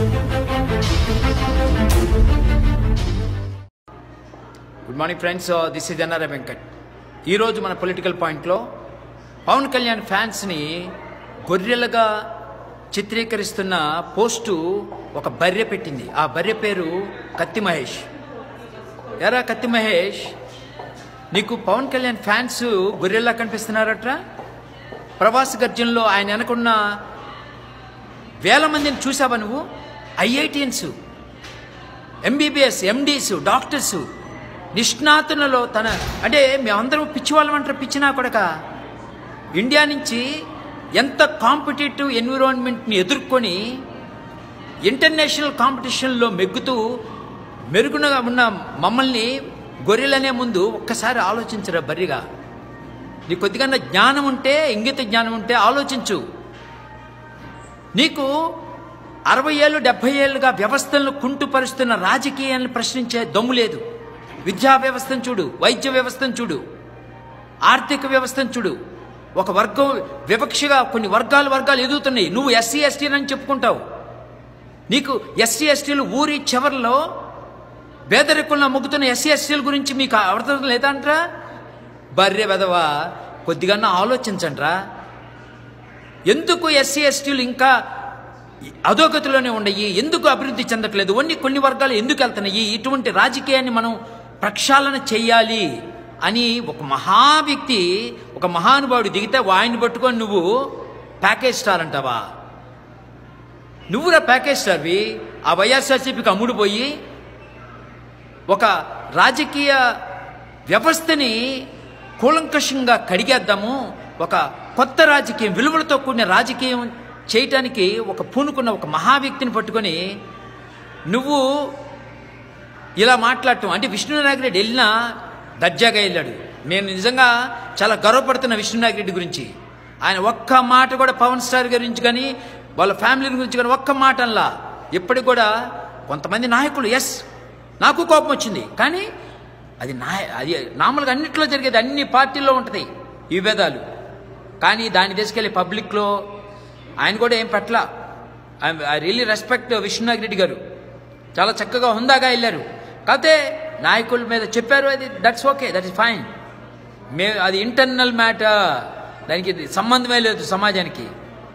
good morning friends this is NRI Venkat ఈరోజు మన political పాయింట్లో పవన్ కళ్యాణ్ ఫ్యాన్స్ని గొర్రెలుగా చిత్రీకరిస్తున్న పోస్టు ఒక బర్రె పెట్టింది ఆ బర్రె పేరు కత్తి మహేష్ ఎరా కత్తి మహేష్ నీకు పవన్ కళ్యాణ్ ఫ్యాన్స్ గొర్రెల్లా కనిపిస్తున్నారట్రా ప్రవాస గర్జనలో ఆయన వెనకున్న వేల మందిని చూసావా నువ్వు ఐఐటిఎన్స్ ఎంబీబీఎస్ ఎండీస్ డాక్టర్స్ నిష్ణాతులలో తన అంటే మేమందరం పిచ్చివాళ్ళం అంటారు పిచ్చినా కొడక ఇండియా నుంచి ఎంత కాంపిటేటివ్ ఎన్విరాన్మెంట్ని ఎదుర్కొని ఇంటర్నేషనల్ కాంపిటీషన్లో మెగ్గుతూ మెరుగునగా ఉన్న మమ్మల్ని గొర్రెలనే ముందు ఒక్కసారి ఆలోచించరా బర్రిగా నీ కొద్దిగా జ్ఞానం ఉంటే ఇంగిత జ్ఞానం ఉంటే ఆలోచించు నీకు అరవై ఏళ్ళు డెబ్బై ఏళ్ళుగా వ్యవస్థలను కుంటుపరుస్తున్న రాజకీయాలను ప్రశ్నించే దమ్ము లేదు విద్యా వ్యవస్థను చూడు వైద్య వ్యవస్థను చూడు ఆర్థిక వ్యవస్థను చూడు ఒక వర్గం వివక్షగా కొన్ని వర్గాలు వర్గాలు ఎదుగుతున్నాయి నువ్వు ఎస్సీ ఎస్టీలని చెప్పుకుంటావు నీకు ఎస్సీ ఎస్టీలు ఊరి చివరిలో పేదరికంలో మొగ్గుతున్న ఎస్సీ ఎస్టీల గురించి మీకు అర్థం లేదంట్రా బర్రె వెదవా కొద్దిగా ఆలోచించండ్రా ఎందుకు ఎస్సీ ఎస్టీలు ఇంకా అధోగతిలోనే ఉన్నాయి ఎందుకు అభివృద్ధి చెందట్లేదు కొన్ని కొన్ని వర్గాలు ఎందుకు వెళ్తున్నాయి ఇటువంటి రాజకీయాన్ని మనం ప్రక్షాళన చెయ్యాలి అని ఒక మహా వ్యక్తి ఒక మహానుభావుడు దిగితే వాయిని పట్టుకొని నువ్వు ప్యాకేజ్ స్టార్ అంటావా నువ్వురా ప్యాకేజ్ స్టార్వి ఆ వైఎస్ఆర్సీపీకి అమ్ముడు పోయి ఒక రాజకీయ వ్యవస్థని కూలంకషంగా కడిగేద్దాము ఒక కొత్త రాజకీయం విలువలతో కూడిన రాజకీయం చేయటానికి ఒక పూనుకున్న ఒక మహా వ్యక్తిని పట్టుకొని నువ్వు ఇలా మాట్లాడటం అంటే విష్ణునాయక్ వెళ్ళినా దర్జాగా వెళ్ళాడు నేను నిజంగా చాలా గర్వపడుతున్న విష్ణునాయక్ రెడ్డి గురించి ఆయన ఒక్క మాట కూడా పవన్ స్టార్ గురించి కానీ వాళ్ళ ఫ్యామిలీ గురించి కానీ ఒక్క మాట అనలా ఇప్పటికి కూడా కొంతమంది నాయకులు ఎస్ నాకు కోపం వచ్చింది కానీ అది నా అది నార్మల్గా అన్నింటిలో జరిగేది అన్ని పార్టీల్లో ఉంటుంది ఈ విభేదాలు కానీ దాన్ని తీసుకెళ్ళి పబ్లిక్లో ఆయన కూడా ఏం పట్ల I really respect Vishnunath Reddy garu చాలా చక్కగా హుందాగా వెళ్ళారు కాకపోతే నాయకుల మీద చెప్పారు అది that's okay that is fine may అది ఇంటర్నల్ మ్యాటర్ దానికి ఇది సంబంధమే లేదు సమాజానికి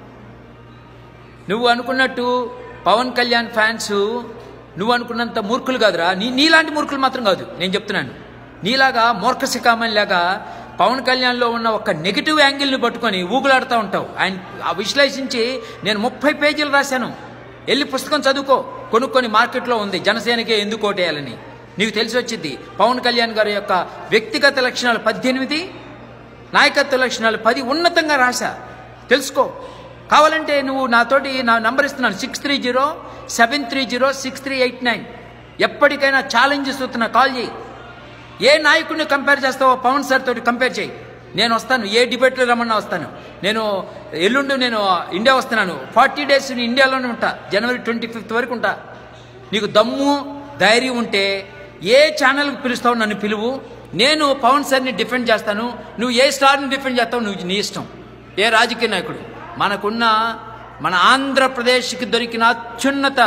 నువ్వు అనుకున్నట్టు పవన్ కళ్యాణ్ ఫ్యాన్స్ నువ్వు అనుకున్నంత మూర్ఖులు కాదురా నీ నీలాంటి మూర్ఖులు మాత్రం కాదు నేను చెప్తున్నాను నీలాగా మూర్ఖ శిఖామణి లాగా పవన్ కళ్యాణ్లో ఉన్న ఒక నెగిటివ్ యాంగిల్ని పట్టుకొని ఊగులాడుతూ ఉంటావు ఆయన ఆ విశ్లేషించి నేను ముప్పై పేజీలు రాశాను వెళ్ళి పుస్తకం చదువుకో కొనుక్కొని మార్కెట్లో ఉంది జనసేనకే ఎందుకు ఓటేయాలని నీకు తెలిసి వచ్చింది పవన్ కళ్యాణ్ గారి యొక్క వ్యక్తిగత లక్షణాలు పద్దెనిమిది నాయకత్వ లక్షణాలు పది ఉన్నతంగా రాశా తెలుసుకో కావాలంటే నువ్వు నాతోటి నా నంబర్ ఇస్తున్నాను six three zero seven three zero six three eight nine ఎప్పటికైనా ఛాలెంజెస్ వస్తున్నా కాల్ చేయి ఏ నాయకుడిని కంపేర్ చేస్తావో పవన్ సార్ తోటి కంపేర్ చేయి నేను వస్తాను ఏ డిబేట్లో రమ్మన్నా వస్తాను నేను ఎల్లుండి నేను ఇండియా వస్తున్నాను ఫార్టీ డేస్ నేను ఇండియాలోనే ఉంటా జనవరి ట్వంటీ ఫిఫ్త్ వరకు ఉంటా నీకు దమ్ము ధైర్యం ఉంటే ఏ ఛానల్కి పిలుస్తావు నన్ను పిలువు నేను పవన్ సార్ని డిఫెండ్ చేస్తాను నువ్వు ఏ స్టార్ని డిఫెండ్ చేస్తావు నువ్వు నీ ఇష్టం ఏ రాజకీయ నాయకుడు మనకున్న మన ఆంధ్రప్రదేశ్కి దొరికిన అత్యున్నత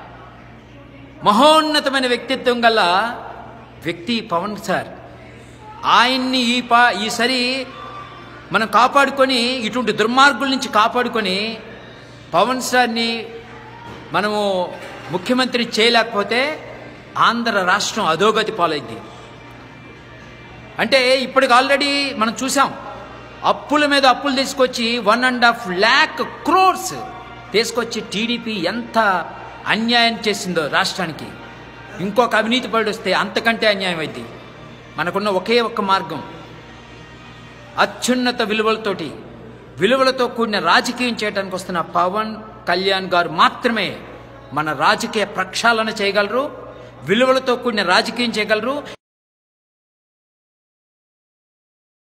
మహోన్నతమైన వ్యక్తిత్వం గల వ్యక్తి పవన్ సార్ ఆయన్ని ఈ పా ఈసారి మనం కాపాడుకొని ఇటువంటి దుర్మార్గుల నుంచి కాపాడుకొని పవన్ సార్ని మనము ముఖ్యమంత్రి చేయలేకపోతే ఆంధ్ర రాష్ట్రం అధోగతి పాలైంది అంటే ఇప్పటికి ఆల్రెడీ మనం చూసాం అప్పుల మీద అప్పులు తీసుకొచ్చి one and half lakh crores తీసుకొచ్చి టీడీపీ ఎంత అన్యాయం చేసిందో రాష్ట్రానికి ఇంకొక అవినీతి పడి వస్తే అంతకంటే అన్యాయం అయింది మనకున్న ఒకే ఒక్క మార్గం అత్యున్నత విలువలతోటి విలువలతో కూడిన రాజకీయం చేయడానికి వస్తున్న పవన్ కళ్యాణ్ గారు మాత్రమే మన రాజకీయ ప్రక్షాళన చేయగలరు విలువలతో కూడిన రాజకీయం చేయగలరు